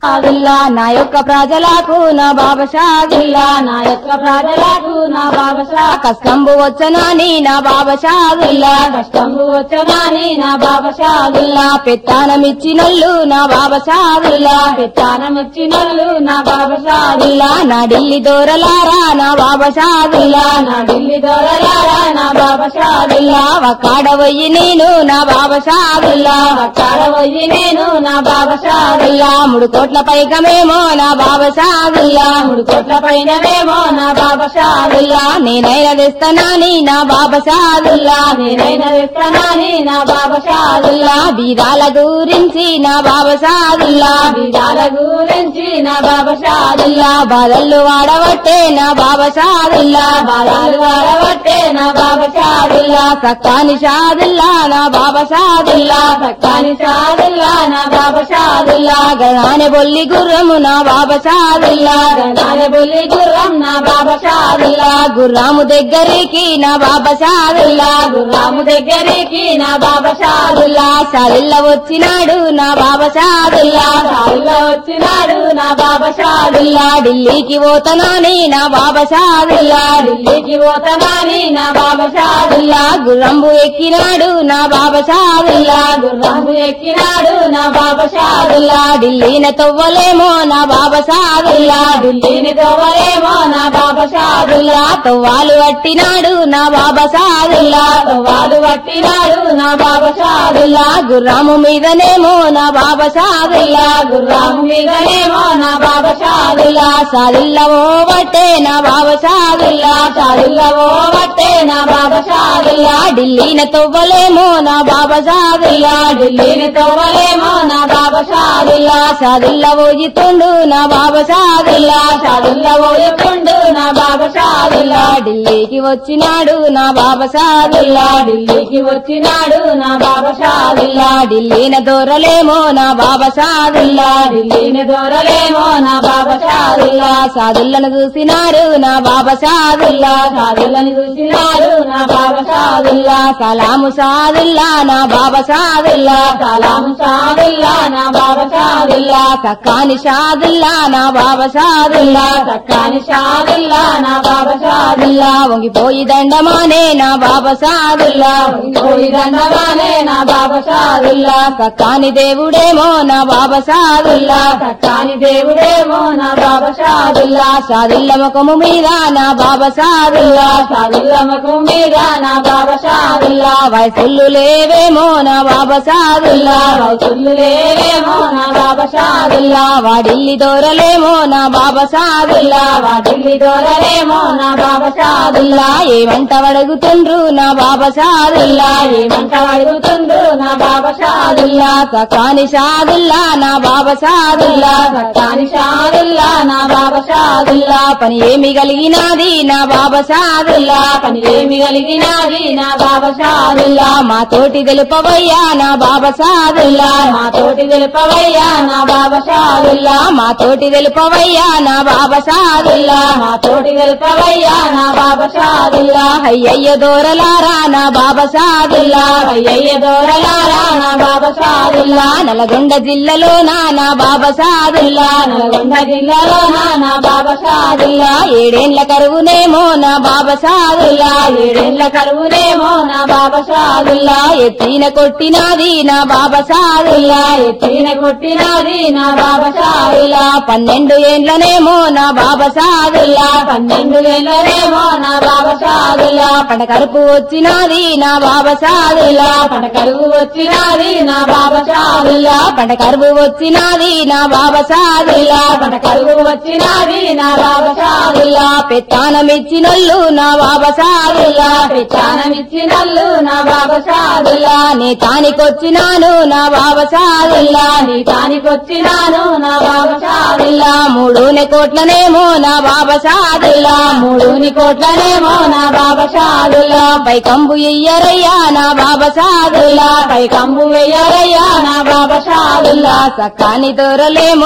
షాదుల్లా నా యొక్క ప్రజలకు నా బాబా షాదుల్లా నా యొక్క ప్రజలకు నా బాబా షా కష్టంబు వచ్చనాని నా బాబా షాదుల్లా కష్టంబు వచ్చగాని నా బాబా షాదుల్లా షాదుల్లా పెత్తానమిచ్చినల్లు నా బాబా షాదుల్లా పెత్తానం ఇచ్చినల్లు నా బాబా షాదుల్లా షాదుల్లా నా ఢిల్లీ దూరలారా నా బాబా షాదుల్లా నా ఢిల్లీ దొరలారా నా బాబా షాదుల్లా షాదుల్లా కాడవయ్యి నేను నా బాబా షాదుల్లా కాడవయ్యి నేను నా బాబా షాదుల్లా షాదుల్లా మూడు కోట్ల పైకమేమో నా బాబా షాదుల్లా మూడు కోట్ల పైనవేమో నా బాబా షాదుల్లా షాదుల్లా నేనైనా తెస్తానని నా బాబా షాదుల్లా నేనైనా ఇస్తానని నా బాబా షాదుల్లా షాదుల్లా బీదాల గురించి నా బాబా షాదుల్లా విధాల గురించి నా బాబా షాదుల్లా షాదుల్లా బాధలు వాడవట్టే నా బాబా షాదుల్లా బాధాలు వాడబట్టే నా బాబా షాదుల్లా షాదుల్లా సక్కాని షాదుల్లా నా బాబా షాదుల్లా సక్కాని షాదుల్లా నా బాబా షాదుల్లా షాదుల్లా గణానే బొల్లి గుర్రము నా బాబా షాదుల్లా గణాల బుల్లి గుర్రం నా బాబా షాదుల్లా షాదుల్లా గుర్రాము దగ్గరికి నా బాబా షాదుల్లా గుర్రాము దగ్గరికి నా బాబా షాదుల్లా షాదుల్లా సరిల్ల వచ్చినాడు నా బాబా షాదుల్లా షాదుల్లా వచ్చినాడు నా బాబా షాదుల్లా షాదుల్లా ఢిల్లీకి పోతనాని నా బాబా షాదుల్లా ఢిల్లీకి పోతానని నా బాబా షాదుల్లా షాదుల్లా గుర్రంబు ఎక్కినాడు నా బాబా షాదుల్లా గుర్రాము ఎక్కినాడు నా బాబా షాదుల్లా షాదుల్లా ఢిల్లీన తవ్వలేమో నా బాబా షాదుల్లా ఢిల్లీని తోవలేమో నా బాబా షాదుల్లా షాదుల్లా తవ్వాలు పట్టినాడు నా బాబా షాదుల్లా వాడు పట్టినాడు నా బాబా షాదుల్లా షాదుల్లా గుర్రాము మీదనేమో నా బాబా షాదుల్లా గుర్రాము మీదనేమో నా బాబా షాదుల్లా షాదుల్లా షాదుల్లా ఓ బట్టే నా బాబా షాదుల్లా షాదుల్లా ఓ బట్టే నా బాబా షాదుల్లా షాదుల్లా ఢిల్లీన తవ్వలేమో నా బాబా షాదుల్లా ఢిల్లీని తోవలేమో నా బాబా షాదుల్లా షాదుల్లా షాదుల్లా పోయితుండు నా బాబా షాదుల్లా షాదుల్లా పోయకుండు నా బాబా షాదుల్లా షాదుల్లా ఢిల్లీకి వచ్చినాడు నా బాబా షాదుల్లా ఢిల్లీకి వచ్చినాడు నా బాబా షాదుల్లా షాదుల్లా ఢిల్లీన దొరలేమో నా బాబా షాదుల్లా ఢిల్లీని దొరలేమో నా బాబా షాదుల్లా షాదుల్లా షాదుల్లను చూసినారు నా బాబా షాదుల్లా షాదుల్లని చూసినాడు నా బాబా షాదుల్లా షాదుల్లా సలాము షాదుల్లా నా బాబా షాదుల్లా సలాం షాదుల్లా నా బాబా షాదుల్లా షాదుల్లా సక్కాని షాదుల్లా నా బాబా షాదుల్లా సక్కాని షాదుల్లా నా బాబా షాదుల్లా షాదుల్లా వంగిపోయి దండమానే నా బాబా షాదుల్లా పోయి దండవానే నా బాబా షాదుల్లా షాదుల్లా సక్కాని దేవుడేమో నా బాబా షాదుల్లా సక్కాని దేవుడేమో నా బాబా షాదుల్లా షాదుల్లా షాదుల్ల ముఖము మీద నా బాబా షాదుల్లా షాదుల్లా ముఖం మీద నా బాబా షాదుల్లా షాదుల్లా వయసులు లేవేమో నా బాబా షాదుల్లా రైతులు లేవేమో నా బాబా షాదుల్లా షాదుల్లా వాడిల్లి దొరలేమో నా బాబా షాదుల్లా వాటిల్లి దొరలేమో నా బాబా షాదుల్లా షాదుల్లా ఏమంట అడుగుతుండ్రు నా బాబా షాదుల్లా ఏమంట అడుగుతుండు నా బాబా షాదుల్లా షాదుల్లా సకాని షాదుల్లా నా బాబా షాదుల్లా సక్కాని షాదుల్లా నా బాబా షాదుల్లా షాదుల్లా పని ఏమి కలిగినది నా బాబా షాదుల్లా పని ఏమి కలిగినది నా బాబా షాదుల్లా షాదుల్లా మా తోటి తెలుపవయ్యా నా బాబా షాదుల్లా మా తోటి తెలుపవయ్యా నా బాబా షాదుల్లా షాదుల్లా మా తోటి తెలుపవయ్యా నా బాబా షాదుల్లా మా తోటి తెలుపవయ్యా నా బాబా షాదుల్లా షాదుల్లా అయ్యయ్య దూరలారా నా బాబా షాదుల్లా అయ్యయ్య దూరలారా నా బాబా షాదుల్లా షాదుల్లా నల్గొండ జిల్లాలో నా నా బాబా షాదుల్లా నల్గొండ జిల్లాలో నా బాబా షాదుల్లా షాదుల్లా ఏడేండ్ల కరువునేమో నా బాబా షాదుల్లా ఏడేళ్ల కరువునేమో నా బాబా షాదుల్లా షాదుల్లా ఎత్తిన కొట్టినాది నా బాబా షాదుల్లా ఎత్తిన కొట్టినది నా బాబా షాదుల్లా షాదుల్లా పన్నెండు ఏండ్లనేమో నా బాబా షాదుల్లా పన్నెండు వేలనేమో నా బాబా షాదుల్లా షాదుల్లా పంట కరుపు వచ్చినాది నా బాబా షాదుల్లా పట కరువు వచ్చినది నా బాబా షాదుల్లా షాదుల్లా పంట కరుపు వచ్చినాది నా బాబా షాదుల్లా పట కరువు వచ్చినది నా బాబా షాదుల్లా షాదుల్లా పెత్తానమిచ్చినల్లు నా బాబా షాదుల్లా పెచ్చానమిచ్చినల్లు నా బాబా షాదుల్లా షాదుల్లా నీ తానికొచ్చినాను నా బాబా షాదుల్లా నీ తానికొచ్చినాను నా బాబా షాదుల్లా షాదుల్లా మూడునే కోట్లనేమో నా బాబా షాదుల్లా మూడుని కోట్లనేమో నా బాబా షాదుల్లా షాదుల్లా పై కంబు ఇయ్యరయ్యా నా బాబా షాదుల్లా పై కంబు వెయ్యరయ్యా నా బాబా షాదుల్లా షాదుల్లా సక్కాని దొరలేమో నా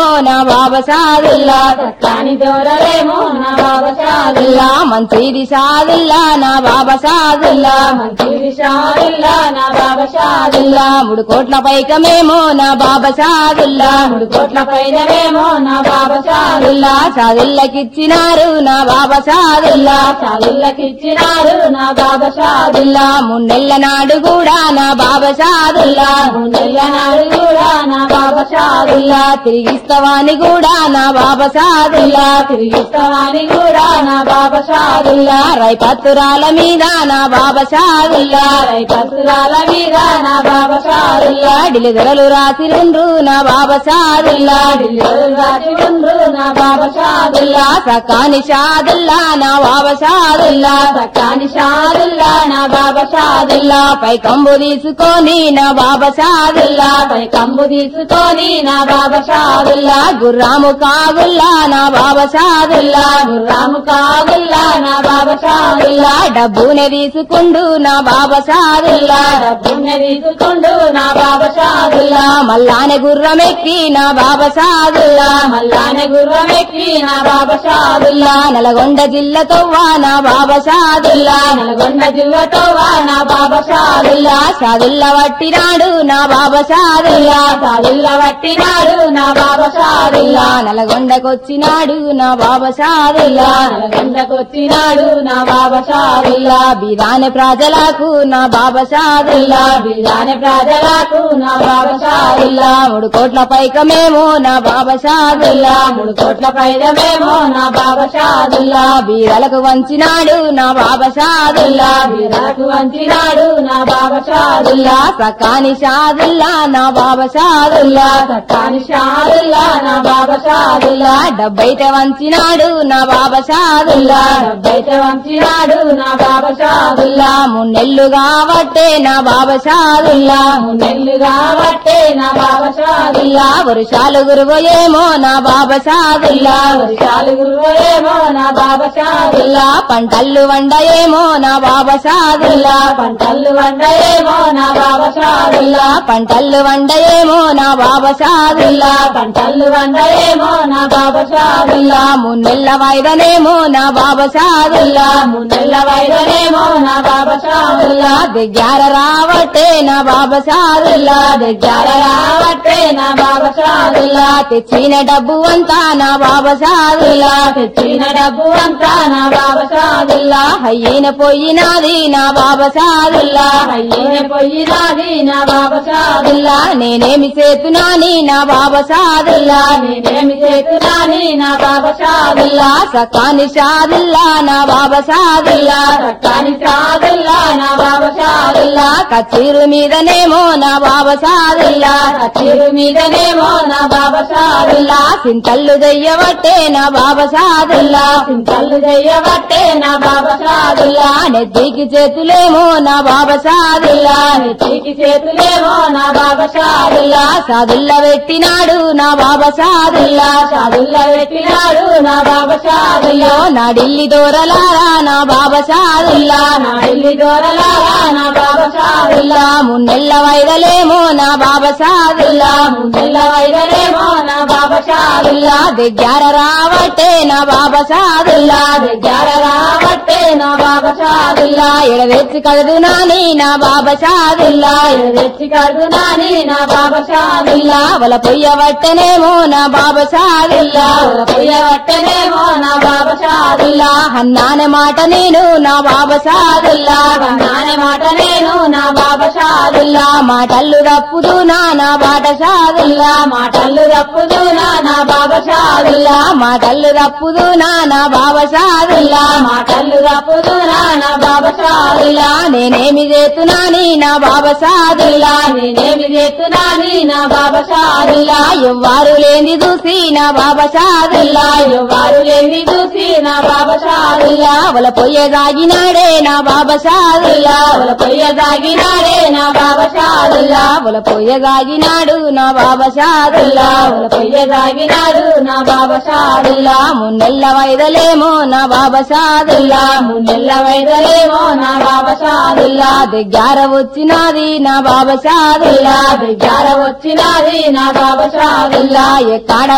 బాబా షాదుల్లా కాని దూరలేమో నా బాబా షాదుల్లా షాదుల్లా మంచిది షాదుల్లా నా బాబా షాదుల్లా మంచిది షాదుల్లా నా బాబా షాదుల్లా షాదుల్లా మూడు కోట్ల పైకమేమో నా బాబా షాదుల్లా మూడు కోట్ల పైనవేమో నా బాబా షాదుల్లా షాదుల్లా షాదుల్లకిచ్చినారు నా బాబా షాదుల్లా షాదుల్లకిచ్చినారు నా బాబా షాదుల్లా షాదుల్లా మున్నెల్ల నాడు కూడా నా బాబా షాదుల్లా నెల్ల నాడు కూడా నా బాబా షాదుల్లా షాదుల్లా తిరిగిస్తవాని కూడా నా బాబా షాదుల్లా తిరిగిస్తామని కూడా నా బాబా షాదుల్లా షాదుల్లా రైపత్తురాల మీద నా బాబా షాదుల్లా రైతసురాల మీద నా బాబా షాదుల్లా షాదుల్లా డిలిదొరలు రాసిరుండ్రు నా బాబా షాదుల్లా ఢిల్లీలో రాసి ఉండ్రు నా బాబా షాదుల్లా షాదుల్లా సకాని షాదుల్లా నా బాబా షాదుల్లా సకాని షాదుల్లా నా బాబా షాదుల్లా షాదుల్లా పై కంబు తీసుకొని నా బాబా షాదుల్లా పై కంబు తీసుకొని నా బాబా షాదుల్లా షాదుల్లా గుర్రాము కాగుల్లా నా బాబా షాదుల్లా రాము కాగుల్లా నా బాబా షాదుల్లా షాదుల్లా డబ్బునే తీసుకుండు నా బాబా షాదుల్లా డబ్బున్న తీసుకుండు నా బాబా షాదుల్లా షాదుల్లా మల్లానే గుర్రమెక్కి నా బాబా షాదుల్లా మల్లానే గుర్రం ఎక్కి నా బాబా షాదుల్లా షాదుల్లా నల్గొండ జిల్లతోవా నా బాబా షాదుల్లా నల్గొండ జిల్లతో నా బాబా షాదుల్లా షాదుల్లా షాదుల్లా వట్టినాడు నా బాబా షాదుల్లా షాదుల్లా పట్టినాడు నా బాబా షాదుల్లా షాదుల్లా నల్గొండకొచ్చినాడు నా బాబా షాదుల్లా నల్గొండకొచ్చినాడు నా బాబా షాదుల్లా షాదుల్లా బిరాని ప్రజలకు నా బాబా షాదుల్లా బిల్లాని ప్రజలకు నా బాబా షాదుల్లా షాదుల్లా మూడు కోట్ల పైకమేమో నా బాబా షాదుల్లా మూడు కోట్ల పైదమేమో నా బాబా షాదుల్లా షాదుల్లా బీరలకు వంచినాడు నా బాబా షాదుల్లా బిల్లకు వంచినాడు నా బాబా షాదుల్లా షాదుల్లా సకాని షాదుల్లా నా బాబా షాదుల్లా సత్తాని షాదుల్లా నా బాబా షాదుల్లా షాదుల్లా డబ్బైతే వంచినాడు నా బాబా షాదుల్లా డబ్బైతే వంచినాడు నా బాబా షాదుల్లా షాదుల్లా మున్నెల్లు కాబట్టే నా బాబా షాదుల్లా నెల్లు కాబట్టే నా బాబా షాదుల్లా షాదుల్లా వర్షాలు గురువయేమో నా బాబా షాదుల్లా వర్షాలు గురువేమో నా బాబా షాదుల్లా షాదుల్లా పంటల్లు వండయేమో నా బాబా షాదుల్లా పంటలు వండయేమో నా బాబా షాదుల్లా షాదుల్లా పంటల్లు వండయేమో నా బాబా షాదుల్లా పంటలు వండయేమో నా బాబా షాదుల్లా షాదుల్లా మున్నెల్ల వాయిదనేమో నా బాబా షాదుల్లా మున్నెల్ల వైదనేమో నా బాబా షాదుల్లా షాదుల్లా దగ్గర రావట్టే నా బాబా షాదుల్లా దగ్గర రావట్టే నా బాబా షాదుల్లా షాదుల్లా తెచ్చిన డబ్బు అంతా నా బాబా షాదుల్లా తెచ్చిన డబ్బు అంతా నా బాబా షాదుల్లా షాదుల్లా హయ్యిన పోయినాది నా బాబా షాదుల్లా అయ్యే పోయినాది నా బాబా షాదుల్లా షాదుల్లా నేనేమి చేతునాని నా బాబా షాదుల్లా నేనేమి చేస్తున్నాని నా బాబా షాదుల్లా షాదుల్లా సకాని షాదుల్లా నా బాబా షాదుల్లా సత్తాని షాదుల్లా నా బాబా షాదుల్లా షాదుల్లా కచీరు మీదనేమో నా బాబా షాదుల్లా కచ్చిరు మీదనేమో నా బాబా షాదుల్లా షాదుల్లా సింతల్లు దయ్యవట్టే నా బాబా షాదుల్లా చింతలు చెయ్యబట్టే నా బాబా షాదుల్లా షాదుల్లా నెత్తికి చేతులేమో నా బాబా షాదుల్లా నెత్తికి చేతులేమో నా బాబా షాదుల్లా షాదుల్లా షాదుల్లా పెట్టినాడు నా బాబా షాదుల్లా షాదుల్లా పెట్టినాడు నా బాబా షాదుల్లా షాదుల్లో నా ఢిల్లీ దూరలారా నా బాబా షాదుల్లా నా ఇల్లి దొరలారా నా బాబా షాదుల్లా షాదుల్లా మున్నెల్ల వైదలేమో నా బాబా షాదుల్లా ముందెల్ల వైదనేమో నా బాబా షాదుల్లా షాదుల్లా దగ్గర రావట్టే నా బాబా షాదుల్లా దగ్గర రాబట్టే నా బాబా షాదుల్లా షాదుల్లా ఎడవెచ్చి కలదు నాని నా బాబా షాదుల్లా తెచ్చి కడునాని నా బాబా షాదుల్లా షాదుల్లా వల పొయ్యవట్టనేమో నా బాబా షాదుల్లా పొయ్యబట్టనేమో నా బాబా షాదుల్లా షాదుల్లా అన్నానే మాట నేను నా బాబా షాదుల్లా నానే మాట నేను నా బాబా షాదుల్లా షాదుల్లా మాటల్లు తప్పుదు నా నా బాట షాదుల్లా మాటలు తప్పుదునా నా బాబా షాదుల్లా షాదుల్లా మాటల్లు తప్పుదు నా నా బాబా షాదుల్లా మాటలు తప్పుదునా నా బాబా షాదుల్లా షాదుల్లా నేనేమి చేతున్నాని నా బాబా షాదుల్లా నేనేమి చేస్తున్నాని నా బాబా షాదుల్లా షాదుల్లా ఎవ్వారు లేని చూసి నా బాబా షాదుల్లా వారు లేని చూసి నా బాబా షాదుల్లా షాదుల్లా వల పొయ్య దాగినాడే నా బాబా షాదుల్లా వాళ్ళ పొయ్య దాగినాడే నా బాబా షాదుల్లా షాదుల్లా వల పొయ్య దాగినాడు నా బాబా షాదుల్లా వాళ్ళ పొయ్య దాగినాడు నా బాబా షాదుల్లా షాదుల్లా మున్నెల్ల వైదలేమో నా బాబా షాదుల్లా మున్నెల్ల వైదలేమో నా బాబా షాదుల్లా షాదుల్లా దగ్గర వచ్చినది నా బాబా షాదుల్లా దగ్గర వచ్చినది నా బాబా షాదుల్లా షాదుల్లా ఎక్కడ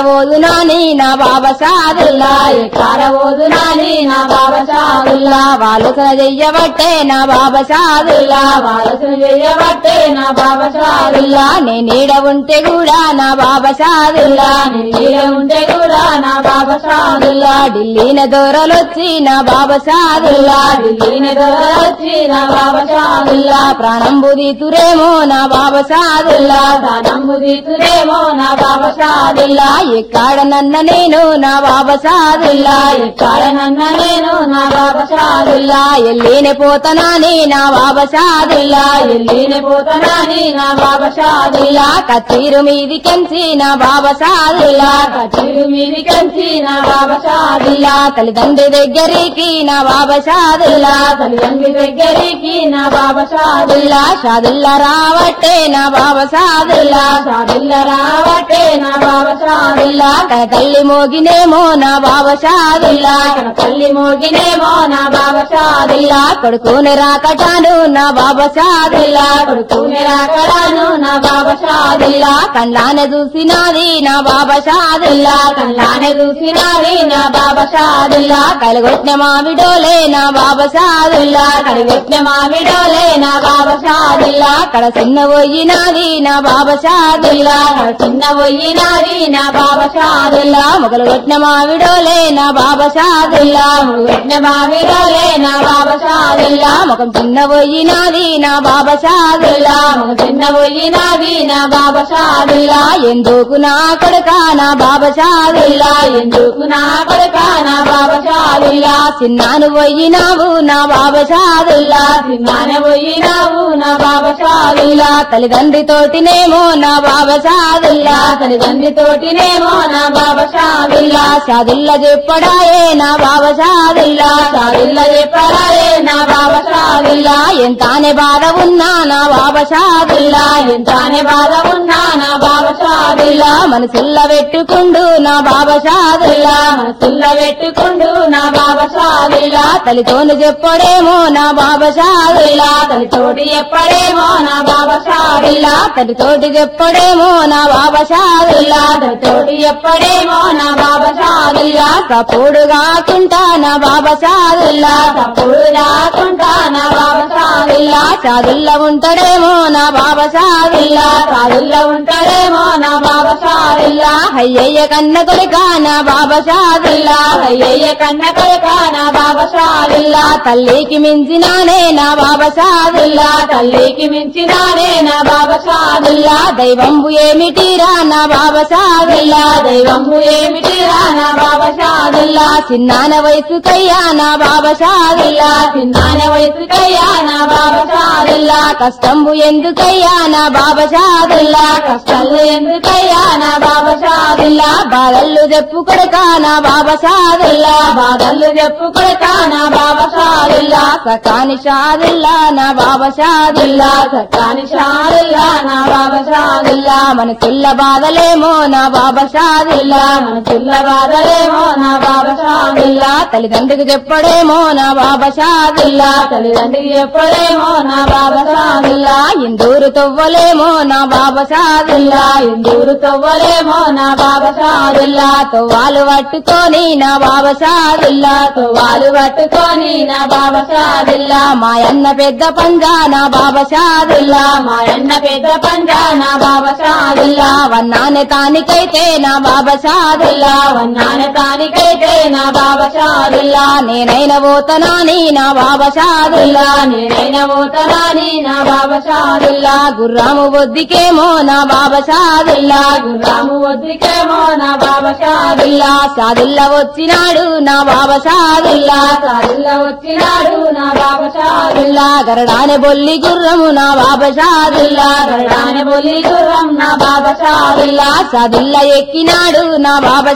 కారవోదు నాని నా బాబా షాదుల్లా కారవోదు నాని నా బాబా షాదుల్లా వాలుకన చెయ్యబట్టే నా బాబా షాదుల్లా వారసులు చేయబట్టే నా బాబా షాదుల్లా నే నీడ ఉంటే కూడా నా బాబా షాదుల్లా నీడ ఉంటే కూడా నా బాబా షాదుల్లా ఢిల్లీన దూరలొచ్చి నా బాబా షాదుల్లా ఢిల్లీన వచ్చి నా బాబా షాదుల్లా ప్రాణం బుదితురేమో నా బాబా షాదుల్లా నమ్ము తీతురేమో నా బాబా షాదుల్లా ఎక్కడ నన్న నేను నా బాబా షాదుల్లా ఎక్కడ నన్న నేను నా బాబా షాదుల్లా ఎల్లీనే పోతనాని నా బాబా షాదుల్లా ఎల్లిన పోతనాని నా బాబా షాదుల్లా కచీరు మీదికెంచి నా బాబా షాదుల్లా కచీరు మీది కంచి నా బాబా షాదుల్లా తల్లిదండ్రి దగ్గరికి నా బాబా షాదుల్లా తల్లిదండ్రి దగ్గరికి నా బాబా షాదుల్లా షాదుల్లా రావట్టే నా బాబా షాదుల్లా షాదుల్లా రావటే నా బాబా షాదుల్లా తన తల్లి మోగినేమో నా బాబా షాదుల్లా తన తల్లి మోగినేమో నా బాబా షాదుల్లా కొడుకుని రాకటాను నా బాబా షాదుల్లా కొడుకుని రాకడాను నా బాబా షాదుల్లా కళ్ళానే చూసినాది నా బాబా షాదుల్లా కళ్ళానే చూసినాది నా బాబా షాదుల్లా కలగొట్టిన మామిడోలే నా బాబా షాదుల్లా కడిగెట్టిన మామిడోలే నా బాబా షాదుల్లా అక్కడ చిన్న పోయినాది నా బాబా షాదుల్లా చిన్న పోయినాది నా బాబా షాదుల్లా మొగలు కొట్టిన మామిడోలే నా బాబా షాదుల్లా పెట్టిన మామిడోలే నా బాబా షాదుల్లా ముఖం చిన్న పోయినాది నా బాబా షాదుల్లా చిన్న పోయినాది నా బాబా షాదుల్లా ఎందుకు నా కొడుక నా బాబా షాదుల్లా ఎందుకు నా కొడుక నా బాబా షాదుల్లా చిన్నాను పోయినావు నా బాబా షాదుల్లా చిన్నాన పోయినావు నా బాబా షాదుల్లా తల్లిదండ్రి తోటినేమో నా బాబా షాదుల్లా తల్లిదండ్రి తోటినేమో నా బాబా షాదుల్లా షాదుల్లా చెప్పడాయే నా బాబా షాదుల్లా షాదుల్లా చెప్పరాలే నా బాబా షాదుల్లా ఎంతానే బాధ ఉన్నా నా బాబా షాదుల్లా ఎంతనే బాధ ఉన్నా నా బాబా షాదుల్లా మనసుల్ల పెట్టుకుండు నా బాబా షాదుల్లా మనసుల్ల పెట్టుకుండు నా బాబా షాదుల్లా తల్లితోని చెప్పడేమో నా బాబా షాదుల్లా తల్లితోటి ఎప్పుడేమో నా బాబా షాదుల్లా తల్లితోటి చెప్పడేమో నా బాబా షాదుల్లా తల్లితోటి ఎప్పుడేమో నా బాబా షాదుల్లా సపోడు కాకుండా నా బాబా షాదుల్లా తప్పుడు రాకుండా నా బాబా షాదుల్లా షాదుల్లా ఉంటాడేమో నా బాబా షాదుల్లా షాదుల్లా ఉంటాడేమో నా బాబా షాదుల్లా అయ్యయ్య కన్న కొడుక నా బాబా షాదుల్లా అయ్యయ్య కన్న కొడుక నా బాబా షాదుల్లా తల్లికి మించినానే నా బాబా షాదుల్లా తల్లికి మించినానే నా బాబా షాదుల్లా దైవంబు ఏమిటిరా నా బాబా షాదుల్లా దైవము ఏమిటిరా నా బాబా షాదుల్లా చిన్నాన వయసుకయ్యా నా బాబా షాదుల్లా చిన్నాన వయసుకయ్యా నా బాబా షాదుల్లా కష్టంబు ఎందుకయ్యా నా బాబా షాదుల్లా కష్టాలు ఎందుకయ్యా నా బాబా షాదుల్లా బాధల్లు చెప్పు కొడుక నా బాబా షాదుల్లా బాధలు చెప్పుకొడక నా బాబా షాదుల్లా సకాని షాదుల్లా నా బాబా షాదుల్లా సత్తాని షాదుల్లా నా బాబా షాదుల్లా మనసుల్ల బాధలేమో నా బాబా షాదుల్లా మన చిల్ల బాధలేమో నా బాబా షాదుల్లా తల్లిదండ్రికి చెప్పడేమో నా బాబా షాదుల్లా తల్లిదండ్రికి ఎప్పుడేమో నా బాబా షాదుల్లా ఇందూరు తవ్వలేమో నా బాబా షాదుల్లా ఇందూరు తవ్వలేమో నా బాబా షాదుల్లా తవ్వాలు పట్టుకొని నా బాబా షాదుల్లా వాళ్ళు పట్టుకొని నా బాబా షాదుల్లా మాయన్న పెద్ద పంజా నా బాబా షాదుల్లా మా అన్న పెద్ద పంజా నా బాబా షాదుల్లా వన్నానే తానికైతే నా బాబా షాదుల్లా వన్నాన తానికైతే నా బాబా షాదుల్లా నేనైన పోతనాని నా బాబా షాదుల్లా నేనైన పోతరాని నా బాబా షాదుల్లా గుర్రాము బొద్దికేమో నా బాబా షాదుల్లా గుర్రాము వద్దికేమో నా బాబా షాదుల్లా షాదుల్లా వచ్చినాడు నా బాబా షాదుల్లా షాదుల్లా వచ్చినాడు నా బాబా షాదుల్లా గరడానే బొల్లి గుర్రము నా బాబా షాదుల్లా గరడాన బొల్లి గుర్రం నా బాబా షాదుల్లా షాదుల్లా ఎక్కినాడు నా బాబా షాదుల్లా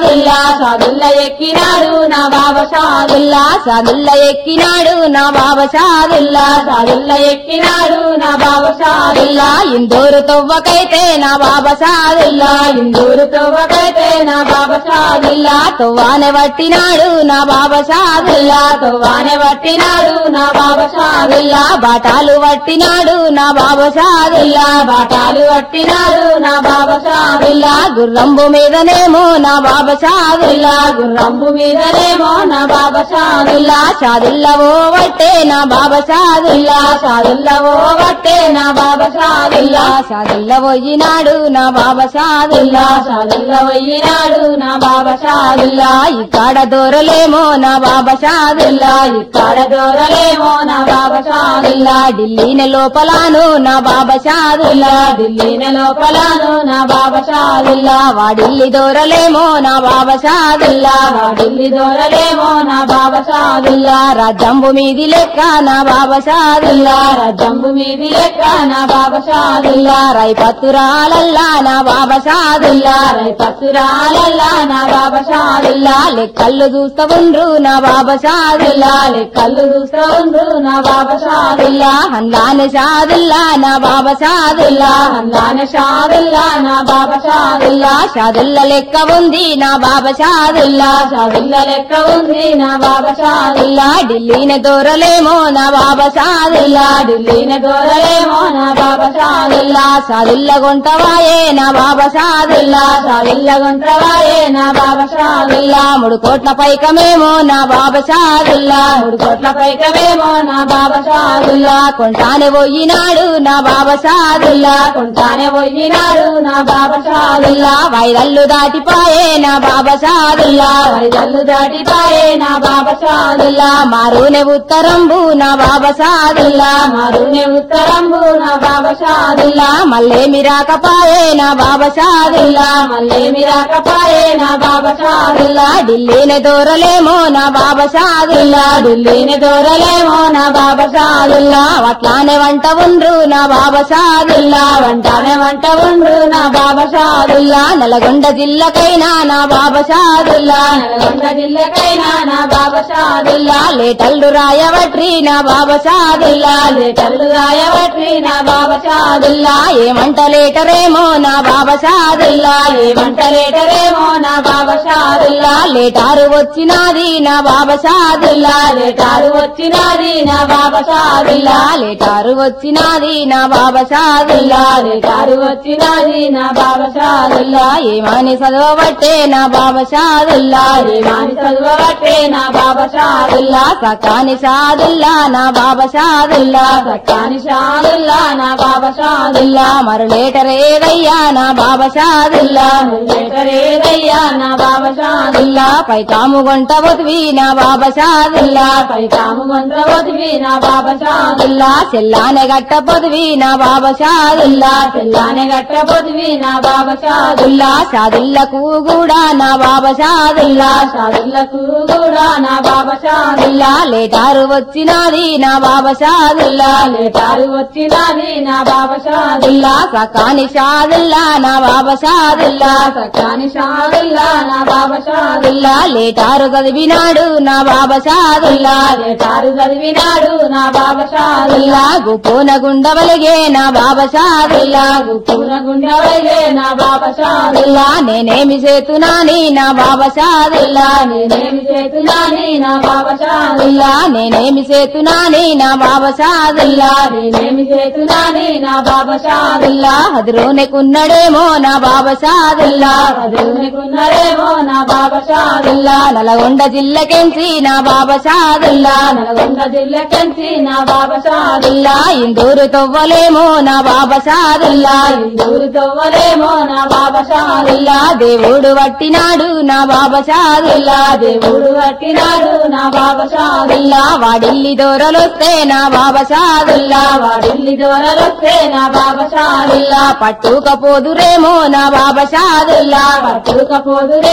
షాదుల్లా సాదుల్లా ఎక్కినాడు నా బాబా షాదుల్లా షాదుల్లా ఎక్కినాడు నా బాబా షాదుల్లా సాదుల్లా ఎక్కినాడు నా బాబా షాదుల్లా షాదుల్లా ఇందూరు తొవ్వకైతే నా బాబా షాదుల్లా ఇందూరు తవ్వకైతే నా బాబా షాదుల్లా తువ్వానే పట్టినాడు నా బాబా షాదుల్లా తువ్వానే పట్టినాడు నా బాబా షాదుల్లా బాటాలు పట్టినాడు నా బాబా షాదుల్లా బాటాలు పట్టినాడు నా బాబా షాదుల్లా గుర్రంబు మీదనేమో నా బాబా షాదుల్లా గుర్రంబు మీదనేమో నా బాబా షాదుల్లా షాదుల్లా ఓ వట్టే నా బాబా షాదుల్లా షాదుల్లా ఓ బట్టే నా బాబా షాదుల్లా షాదుల్లా పోయినాడు నా బాబా షాదుల్లా షాదుల్లా పోయినాడు నా బాబా షాదుల్లా ఇక్కడ దూరలేమో నా బాబా షాదుల్లా ఇక్కడ దూరలేమో నా బాబా షాదుల్లా ఢిల్లీని లోపలాను నా బాబా షాదుల్లా ఢిల్లీని లోపలను నా బాబా షాదుల్లా వాడిల్లి దూరలేమో నా బాబా షాదుల్లా ఢిల్లీ దూరలేమో నా బాబా షాదుల్లా రాజ్యంబు మీది లెక్క నా బాబా షాదుల్లా జంబు మీది లెక్క నా బాబా షాదుల్లా రైపత్తురాలల్లా నా బాబా షాదుల్లా రై పసురాలల్లా నా బాబా షాదుల్లా లెక్కళ్ళు చూస్తా ఉండ్రు నా బాబా షాదుల్లా కళ్ళు చూస్తూ ఉండు నా బాబా షాదుల్లా హన్లాని షాదుల్లా నా బాబా షాదుల్లా అల్లాన షాదుల్లా నా బాబా షాదుల్లా షాదుల్లా లెక్క ఉంది నా బాబా షాదుల్లా షాదుల్లా లెక్క ఉంది నా బాబా షాదుల్లా ఢిల్లీని దూరలేమో నా బాబా షాదుల్లా ఢిల్లీని దూరలేమో నా బాబా షాదుల్లా షాదుల్లా గుంటవాయే నా బాబా షాదుల్లా షాదుల్లా గుంట్రవాయే నా బాబా షాదుల్లా మూడు కోట్ల పైకమేమో నా బాబా షాదుల్లా మూడు కోట్ల పైకమేమో నా బాబా షాదుల్లా కొంటానే పోయినాడు నా బాబా షాదుల్లా కొంటానే పోయినాడు నా బాబా షాదుల్లా వైరల్లు దాటిపాయే నా బాబా షాదుల్లా వైదల్లు దాటిపాయే నా బాబా షాదుల్లా మారునే ఉత్తరంబు నా బాబా షాదుల్లా మరునే ఉత్తరంబు నా బాబా షాదుల్లా మళ్ళేమి రాకపాయే నా బాబా షాదుల్లా మళ్ళేమి రాకపాయే నా బాబా షాదుల్లా ఢిల్లీని దూరలేమో నా బాబా షాదుల్లా ఢిల్లీని దూరలేమో నా బాబా షాదుల్లా అట్లానే వంట ఉండ్రు నా బాబా షాదుల్లా వంటానే వంట ఉండు నా బాబా షాదుల్లా నల్గొండ జిల్లకైనా నా బాబా షాదుల్లా నల్గొండ జిల్లకైనా నా బాబా షాదుల్లా లేటల్లు రాయవట్రి నా బాబా షాదుల్లా లేటర్లు రాయవట్రి నా బాబా షాదుల్లా ఏమంట లేటరేమో నా బాబా షాదుల్లా ఏమంట లేటరేమో నా బాబా షాదుల్లా లేటారు వచ్చినాది నా బాబా షాదుల్లా లేటారు వచ్చినది నా బాబా షాదుల్లా లేటారు వచ్చినాది నా బాబా షాదుల్లా లేటారు వచ్చినది నా బాబా షాదుల్లా ఏమని చదవబట్టే నా బాబా షాదుల్లా ఏమాని చదువబట్టే నా బాబా షాదుల్లా సకాని షాదుల్లా నా బాబా షాదుల్లా సక్కాని షాదుల్లా నా బాబా షాదుల్లా మరు లేటరేదయ్యా నా బాబా షాదుల్లా లేటరేదయ్యా నా బాబా షాదుల్లా పై కాము గొంట వదివి నా బాబా షాదుల్లా పై తాము మంత్రవతివి నా బాబా షాదుల్లా చెల్లానే గట్ట పొదివి నా బాబా షాదుల్లా పిల్లానే గట్టబోదివి నా బాబా షాదుల్లా షాదుల్లకు కూడా నా బాబా షాదుల్లా షాదుల్లకు కూడా నా బాబా షాదుల్లా లేటారు వచ్చినాది నా బాబా షాదుల్లా లేటారు వచ్చినది నా బాబా షాదుల్లా సకాని షాదుల్లా నా బాబా షాదుల్లా సక్కాని షాదుల్లా నా బాబా షాదుల్లా లేటారు చదివినాడు నా బాబా షాదుల్లా లేటారు చదివినాడు నా బాబా షాదుల్లా గుపోన గుండవలిగే నా బాబా షాదుల్లా పూన గుండెవైలే నా బాబా షాదుల్లా నేనేమి చేతునాని నా బాబా షాదుల్లా నేనేమి చేతులాని నా బాబా షాదుల్లా నేనేమి చేతునాని నా బాబా షాదుల్లా నేనేమి చేతులాని నా బాబా షాదుల్లా హదురోనెకున్నడేమో నా బాబా షాదుల్లా చదువుకున్నారేమో నా బాబా షాదుల్లా నల్గొండ జిల్లకెంచి నా బాబా షాదుల్లా నల్గొండ జిల్లకెంచి నా బాబా షాదుల్లా ఇందూరు తవ్వలేమో నా బాబా షాదుల్లా ఊరు తవ్వలేమో నా బాబా షాదుల్లా దేవుడు పట్టినాడు నా బాబా షాదుల్లా దేవుడు పట్టినాడు నా బాబా షాదుల్లా వాడిల్లి దూరలొస్తే నా బాబా షాదుల్లా వాడిల్లి దొరలొస్తే నా బాబా షాదుల్లా పట్టుకపోదురేమో నా బాబా షాదుల్లా పట్టుకపోదురేమో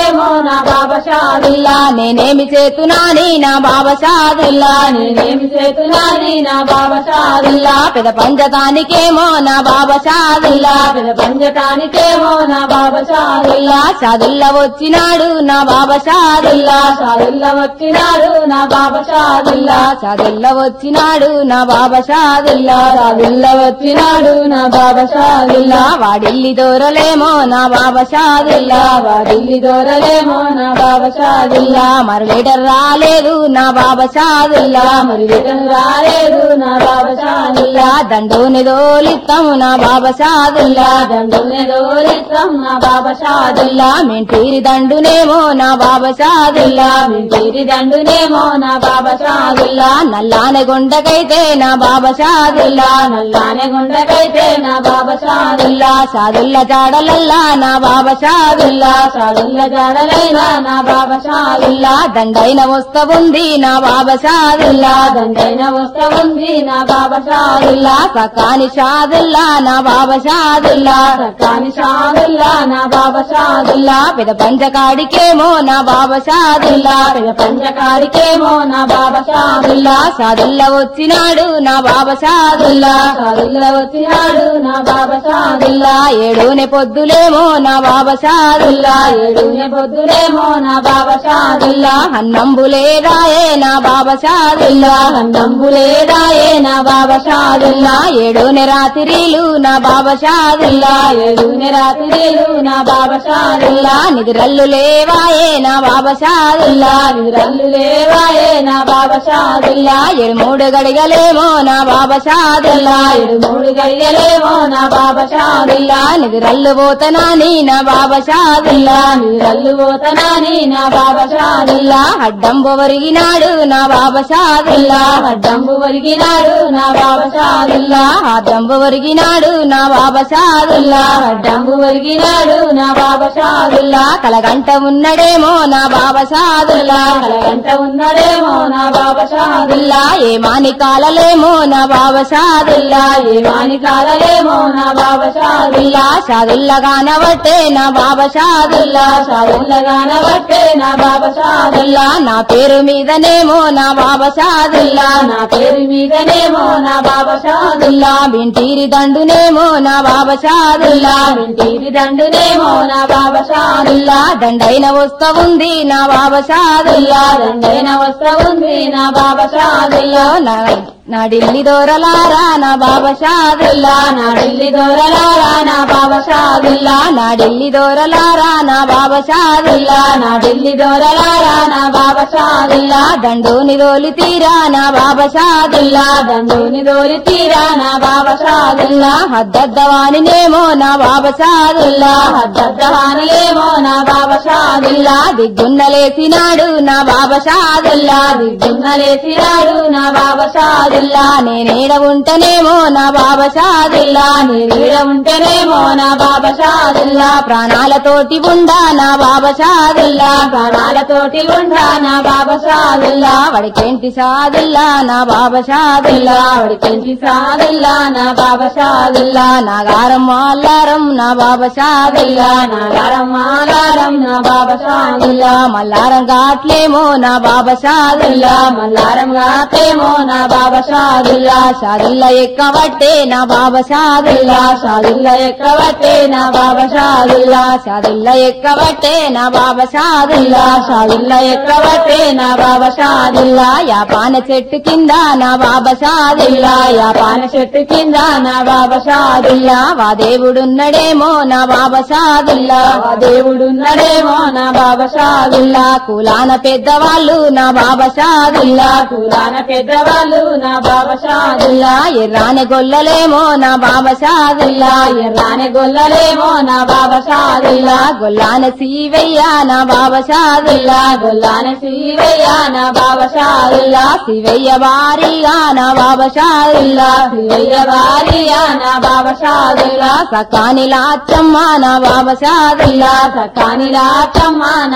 నా బాబా షాదుల్లా నేనేమి చేతునాని నా బాబా షాదుల్లా నేనేమి చేతులాని నా బాబా షాదుల్లా పెద పంచతానికేమో నా బాబా షాదుల్లా పెద పంచటానికేమో నా బాబా షాదుల్లా షాదుల్లా వచ్చినాడు నా బాబా షాదుల్లా షాదుల్లా వచ్చినాడు నా బాబా షాదుల్లా షాదుల్లా వచ్చినాడు నా బాబా షాదుల్లా షాదుల్లా వచ్చినాడు నా బాబా షాదుల్లా వాడిల్లి దూరలేమో నా బాబా షాదుల్లా వాడిల్లి దొరలేమో నా బాబా షాదుల్లా మరి లీటర్ రాలేదు నా బాబా షాదుల్లా మరి రిటర్న్ రాలేదు నా బాబా షాదుల్లా దండోని దోలిస్తాము నా బాబా షాదుల్లా దండునే దోరిస్తాం నా బాబా షాదుల్లా మెంటీరి దండునేమో నా బాబా షాదుల్లా తీరి దండునేమో నా బాబా షాదుల్లా నల్లానే గుండకైతే నా బాబా షాదుల్లా నల్లానే గుండకైతే నా బాబా షాదుల్లా షాదుల్లా జాడలల్లా నా బాబా షాదుల్లా షాదుల్ల జాడలైనా నా బాబా షాదుల్లా దండైన వస్తవుంది నా బాబా షాదుల్లా దండైన వస్తా ఉంది నా బాబా షాదుల్లా సకాని షాదుల్లా నా బాబా షాదుల్లా కాని షాదుల్లా నా బాబా షాదుల్లా పెద పంచకాడికేమో నా బాబా షాదుల్లా పెద్ద పంచకారికేమో నా బాబా షాదుల్లా షాదుల్లా వచ్చినాడు నా బాబా షాదుల్లా షాదుల్లా వచ్చినాడు నా బాబా షాదుల్లా ఏడునే పొద్దులేమో నా బాబా షాదుల్లా ఏడునే పొద్దులేమో నా బాబా షాదుల్లా అన్నంబులే రాయే నా బాబా షాదుల్లా నంబులేదాయే నా బాబా షాదుల్లా ఏడునే రాత్రిలు నా బాబా షాదుల్లా ఏడునే రాత్రిలు నా బాబా షాదుల్లా నిద్రల్లు లేవాయే నా బాబా షాదుల్లా నిద్రల్లు లేవాయే నా బాబా షాదుల్లా ఏడు మూడు గడిగలేమో నా బాబా షాదుల్లా ఏడు మూడు గడియలేమో నా బాబా షాదుల్లా నిద్రల్లు పోతనాని నా బాబా షాదుల్లా నిద్రల్లు పోతనాని నా బాబా షాదుల్లా అడ్డంబు ఒరిగినాడు నా బాబా షాదుల్లా అడ్డంబు ఒరిగినాడు నా బాబా షాదుల్లా అడ్డంబు ఒరిగినాడు నా బాబా షాదుల్లా అడ్డంబు ఒరిగినాడు నా బాబా షాదుల్లా కలగంట ఉన్నడేమో నా బాబా షాదుల్లా కలగంట ఉన్నాడేమో నా బాబా షాదుల్లా ఏ మాని కాలలేమో నా బాబా షాదుల్లా ఏ వాణి కాలలేమో నా బాబా షాదుల్లా షాదుల్లా కానవట్టే నా బాబా షాదుల్లా షాదుల్లగాన బట్టే నా బాబా షాదుల్లా నా పేరు మీదనేమో నా బాబా షాదుల్లా నా పేరు మీదనేమో నా బాబా షాదుల్లా వింటీరి దండునేమో నా బాబా షాదుల్లా ఇంటికి దండునేమో నా బాబా షాదుల్లా దండైన వస్తా ఉంది నా బాబా షాదుల్లా దండైన వస్తా ఉంది నా బాబా షాదుల్లా నా నా ఢిల్లీ దూరలారా నా బాబా షాదుల్లా నా ఢిల్లీ దొరలారా నా బాబా షాదుల్లా నా ఢిల్లీ దూరలారా నా బాబా షాదుల్లా నా ఢిల్లీ దొరలారా నా బాబా షాదుల్లా దండోని దోలి తీరా నా బాబా షాదుల్లా దండుని దోరి తీరా నా బాబా షాదుల్లా హద్దద్దవానినేమో నా బాబా షాదుల్లా హద్దహానిలేమో నా బాబా షాదుల్లా దిగ్గున్నలేసినాడు నా బాబా షాదుల్లా దిగ్గున్నలేసినాడు నా బాబా షాదుల్లా నేనేడ ఉంటనేమో నా బాబా షాదుల్లా నీడ ఉంటేనేమో నా బాబా షాదుల్లా ప్రాణాలతోటి ఉండా నా బాబా షాదుల్లా ప్రాణాలతోటి ఉండా నా బాబా షాదుల్లా వాడికేంటి షాదుల్లా నా బాబా షాదుల్లా వాడికి సాదుల్లా నా బాబా షాదుల్లా నాగారం మాల్లారం నా బాబా షాదుల్లా నాగారం మాగారం నా బాబా షాదుల్లా మల్లారం కాట్లేమో నా బాబా షాదుల్లా మల్లారం గాతేమో నా బాబా షాదుల్లా షాదుల్లా ఎక్కబట్టే నా బాబా షాదుల్లా షాదుల్లా ఎక్కబట్టే నా బాబా షాదుల్లా షాదుల్లా ఎక్కబట్టే నా బాబా షాదుల్లా షాదుల్లా ఎక్కబట్టే నా బాబా షాదుల్లా యాపాన చెట్టు కింద నా బాబా షాదుల్లా పాన చెట్టు కింద నా బాబా షాదుల్లా వా దేవుడున్నడేమో నా బాబా షాదుల్లా ఆ దేవుడున్నాడేమో నా బాబా షాదుల్లా కులాన పెద్దవాళ్ళు నా బాబా షాదుల్లా కులాన పెద్దవాళ్ళు నా బాబా షాదుల్లా ఎర్రాని గొల్లలేమో నా బాబా షాదుల్లా ఎర్రాని గొల్లలేమో నా బాబా షాదుల్లా గొల్లాన సీవయ్య నా బాబా షాదుల్లా గొల్లాన శివయ్య నా బాబా షాదుల్లా శివయ్య భారీగా నా బాబా షాదుల్లా శివయ్య భార్య నా బాబా షాదుల్లా సకాని లాచమ్మ నా బాబా షాదుల్లా సకాని రాచమ్మ నా బాబా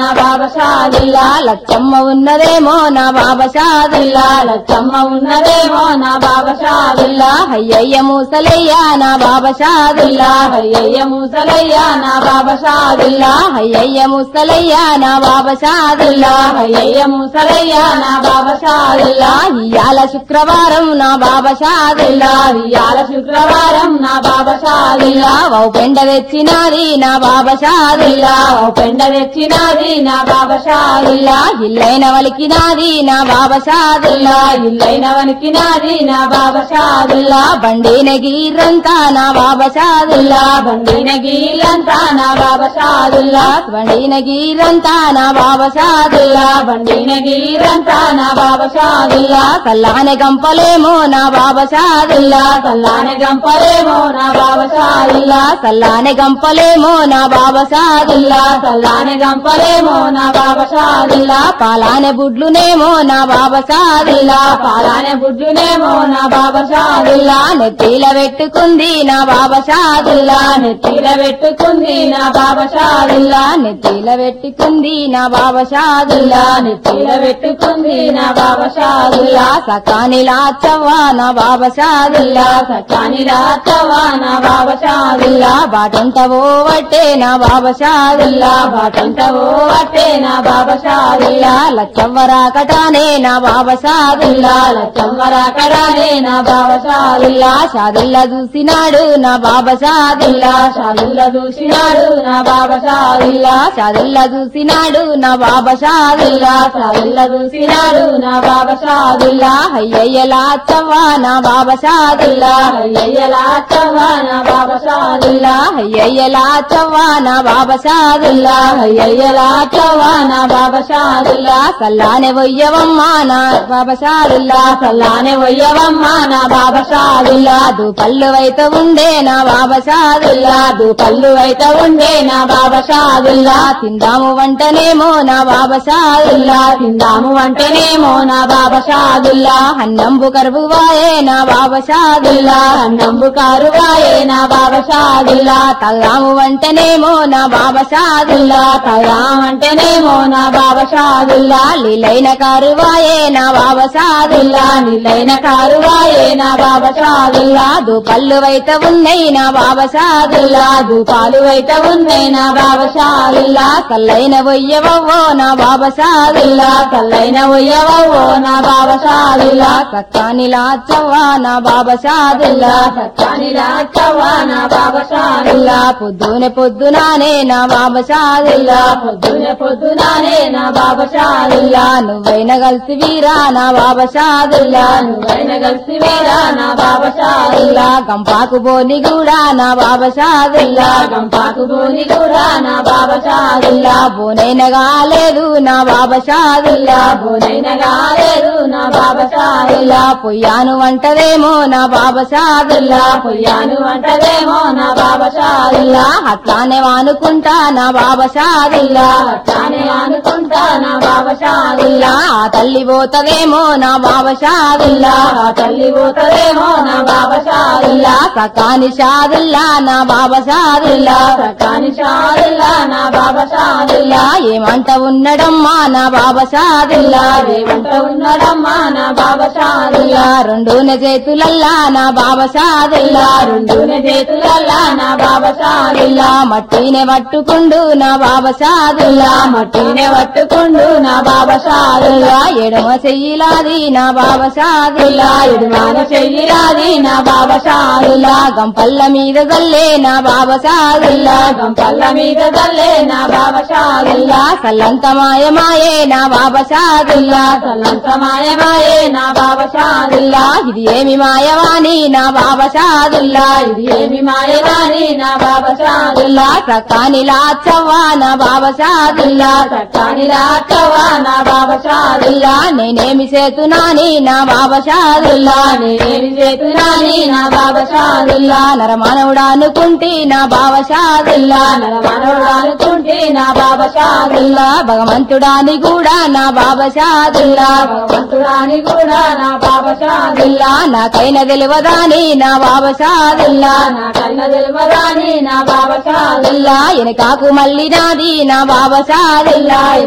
బాబా షాదుల్లా లచ్చమ్మ ఉన్నదేమో నా బాబా షాదుల్లా లచ్చమ్మ ఉన్నదేమో నా బాబా షాదుల్లా అయ్యయ్య మూసలయ్య నా బాబా షాదుల్లా అయ్యయ్య ముసలయ్య నా బాబా షాదుల్లా అయ్యయ్య ముసలయ్య నా బాబా షాదుల్లా అయ్యయ్య ముసలయ్య నా బాబా షాదుల్లా ఇయాల శుక్రవారం నా బాబా షాదుల్లా ఇయాల శుక్రవారం నా బాబా షాదుల్లా ఓ పెండ తెచ్చినాది నా బాబా షాదుల్లా ఓ పెండ తెచ్చినది నా బాబా షాదుల్లా ఇల్లైన వలికినాది నా బాబా షాదుల్లా ఇల్లైన వణికినది నా బాబా షాదుల్లా బండిన గీరంతా నా బాబా షాదుల్లా బండిన గీలంతా నా బాబా షాదుల్లా బండిన గీరంతా నా బాబా షాదుల్లా బండిన గీరంతా నా బాబా షాదుల్లా కల్లానే గంపలేమో నా బాబా షాదుల్లా కల్లానే గంపలేమో నా బాబా షాదుల్లా సల్లానే గంపలేమో నా బాబా షాదుల్లా కల్లానే గంపలేమో నా బాబా షాదుల్లా పాలానే బుడ్లునేమో నా బాబా షాదుల్లా పాలానే బుడ్డునేమో నా బాబా షాదుల్లా నెత్తిల పెట్టుకుంది నా బాబా షాదుల్లా నెత్తిల పెట్టుకుంది నా బాబా షాదుల్లా నెత్తిల పెట్టుకుంది నా బాబా షాదుల్లా నెత్తిల పెట్టుకుంది నా బాబా షాదుల్లా సకాని లాచవ్వా నా బాబా షాదుల్లా సకాని రాచవా నా బాబా షాదుల్లా బాటంత ఓవట్టే నా బాబా షాదుల్లా బాటంత ఓ అట్టే నా బాబా షాదుల్లా లచ్చవ్వరాకటానే నా బాబా షాదుల్లా చమ్మరాకడానే నా బాబా షాదుల్లా షాదుల్లా చూసినాడు నా బాబా షాదుల్లా షాదుల్లా చూసినాడు నా బాబా షాదుల్లా షాదుల్లా చూసినాడు నా బాబా షాదుల్లా షాదుల్లా చూసినాడు నా బాబా షాదుల్లా అయ్యయ్య లాచవ్వా నా బాబా షాదుల్లా అయ్యయ్యలా చవ్వా నా బాబా షాదుల్లా అయ్యయ్య లాచవ్వా నా బాబా షాదుల్లా అయ్యయ్యలా చవ్వా నా బాబా షాదుల్లా సల్లానే వయ్యవమ్మా నా బాబా షాదుల్లా సల్లానే వయ్యవమ్మ నా బాబా షాదుల్లా దు పళ్ళు వైత ఉండే నా బాబా షాదుల్లా దు పళ్ళు అయితే ఉండే నా బాబా షాదుల్లా తిందాము వంటనేమో నా బాబా షాదుల్లా తిందాము అంటేనేమో నా బాబా షాదుల్లా అన్నంబు కరువువాయే నా బాబా షాదుల్లా అన్నంబు కారువాయే నా బాబా షాదుల్లా తల్లాము వంటనేమో నా బాబా షాదుల్లా తయాం అంటేనేమో నా బాబా షాదుల్లా లీలైన కారువాయే నా బాబా షాదుల్లా నిలైన కారువాయే నా బాబా షాదుల్లా దు పళ్ళు వైత ఉన్నాయి నా బాబా షాదుల్లా పాలు అయితే ఉన్నాయి నా బాబా షాదుల్లా కల్లైన వయ్యవవ్వో నా బాబా షాదుల్లా కల్లైన ఉయ్యవో నా బాబా షాదుల్లా సక్కాని లాచవ్వా నా బాబా షాదుల్లా సత్తాని రాచవ్వా నా బాబా షాదుల్లా పొద్దునే పొద్దునానే నా బాబా షాదుల్లా పొద్దునే పొద్దునానే నా బాబా షాదుల్లా నువ్వైన కలిసి వీరా నా బాబా షాదుల్లా నువ్వైన కలిసి వేరా నా బాబా షాదుల్లా గంపాకు బోని కూడా నా బాబా షాదుల్లా గంపాకు భూని కూడా నా బాబా షాదుల్లా బోనైన కాలేదు నా బాబా షాదుల్లా బోనైన కాలేదు నా బాబా షాదుల్లా పొయ్యాను వంటదేమో నా బాబా షాదుల్లా పొయ్యాను అంటదేమో నా బాబా షాదుల్లా అట్లానే వానుకుంటా నా బాబా షాదుల్లా అట్లానే అనుకుంటా నా బాబా షాదుల్లా ఆ తల్లి పోతదేమో నా బాబా షాదుల్లా ఆ తల్లి పోతదేమో నా బాబా షాదుల్లా సకాని షాదుల్లా నా బాబా షాదుల్లా సకాని షాదుల్లా నా బాబా షాదుల్లా ఏమంట ఉన్నడమ్మా నా బాబా షాదుల్లా ఏమంట ఉన్నాడమ్మా నా బాబా షాదుల్లా రెండున చేతులల్లా నా బాబా షాదుల్లా రెండునే చేతులల్లా నా బాబా షాదుల్లా మట్టినే పట్టుకుండు నా బాబా షాదుల్లా మట్టినే పట్టుకుండు నా బాబా షాదుల్లా ఎడమ చెయ్యిలాది నా బాబా షాదుల్లా ఎడుమాన చెయ్యిరాది నా బాబా షాదుల్లా గంపల్ల మీద జల్లే నా బాబా షాదుల్లా గంపల్ల మీద తల్లే నా బాబా షాదుల్లా సల్లంత మాయమాయే నా బాబా షాదుల్లా సల్లంత మాయమాయే నా బాబా షాదుల్లా ఇది ఏమి మాయవాణి నా బాబా షాదుల్లా ఇది ఏమి మాయగాని నా బాబా షాదుల్లా సకాని లాచవ్వా నా బాబా షాదుల్లా సట్టాని రాచవా నా బాబా షాదుల్లా నేనేమి చేతునాని నా బాబా షాదుల్లా నేనేమి చేతురాని నా బాబా షాదుల్లా నరమానవుడా అనుకుంటే నా బాబా షాదుల్లా నరమనోడు అనుకుంటే నా బాబా షాదుల్లా భగవంతుడాని కూడా నా బాబా షాదుల్లా భగవంతుడాని కూడా నా బాబా షాదుల్లా నాకైన తెలియదాని నా బాబా షాదుల్లా నా కన్న తెలివరాని నా బాబా షాదుల్లా వెనకాకు మళ్ళీ నాది నా బాబా షాదుల్లా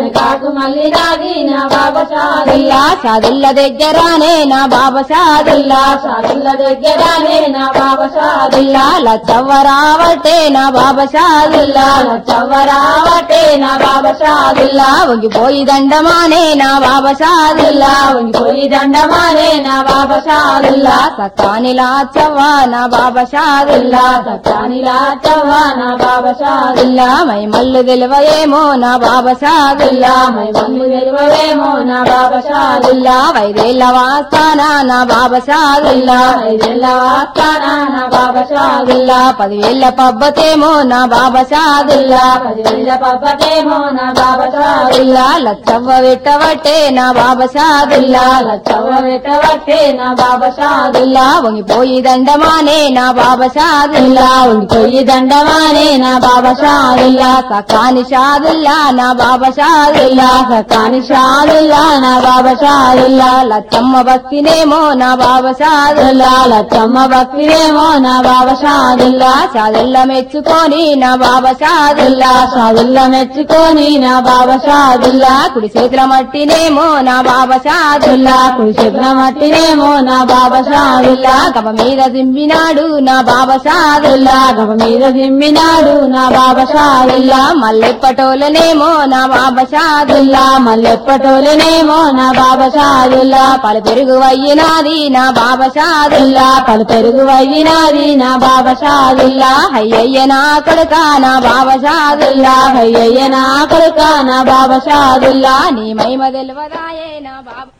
కాకు మళ్ళీ నాది నా బాబా షాదుల్లా దిల్లా సాదుల్ల దగ్గరానే నా బాబా షాదుల్లా షాదుల్ల దగ్గరానే నా బాబా షాదుల్లా దిల్లా లచ్చవ్వరావటే నా బాబా షాదుల్లా చవ్వరావటే నా బాబా షాదుల్లా దిల్లా వంగిపోయి దండమానే నా బాబా షాదుల్లా ఉండిపోయి దండమానే నా బాబా షాదుల్లా దిల్లా సత్తాని లాచవ్వ నా బాబా షాదుల్లా సత్యానిలా చవ్వ నా బాబా షాదుల్లా దిల్లా మై మల్లు తెలివయేమో నా బాబా షాదుల్లా మై మల్లి వెలువవేమో నా బాబా షాదుల్లా దిల్లా వైదేళ్ళ వాస్తానా నా బాబా షాదుల్లా ఐదేళ్ల వాస్తాన నా బాబా షాదుల్లా దిల్లా పదివేళ్ళ పబ్బతేమో నా బాబా షాదుల్లా పదివేల పబ్బతేమో నా బాబా షాదుల్లా దిల్లా లచ్చవ్వ వెట్టవట్టే నా బాబా షాదుల్లా చవ్వ పెట్టవట్టే నా బాబా షాదుల్లా దిల్లా వంగిపోయి దండమానే నా బాబా షాదుల్లా ఉండిపోయి దండమానే నా బాబా షాదుల్లా దిల్లా సకాని షాదుల్లా నా బాబా షాదుల్లా కాని షాదుల్లా నా బాబా షాదుల్లా దిల్లా లచ్చమ్మ భక్తినేమో నా బాబా షాదుల్లా లచ్చమ్మ భక్తిరేమో నా బాబా షాదుల్లా దిల్లా షాదుల్లా మెచ్చుకొని నా బాబా షాదుల్లా షాదుల్లా మెచ్చుకొని నా బాబా షాదుల్లా దిల్లా కుడి చేతుల మట్టినేమో నా బాబా షాదుల్లా కుడి చేతుల మట్టినేమో నా బాబా షాదుల్లా దిల్లా గమ మీద దింపినాడు నా బాబా షాదుల్లా గమ మీద దిమ్మినాడు నా బాబా షాదుల్లా దిల్లా మల్లెప్పటోలనేమో నా బాబా షాదుల్లా మల్లెప్పటోలనేమో నా బాబా షాదుల్లా పలు పెరుగు అయ్యినాది నా బాబా షాదుల్లా పలు పెరుగు అయ్యినాది నా బాబా షాదుల్లా దిల్లా హయ్యయ్య నా కొడుక నా బాబా షాదుల్లా అయ్యయ్య నా కొడుక నా బాబా షాదుల్లా నీ మహిమ తెలివదాయే నా బాబా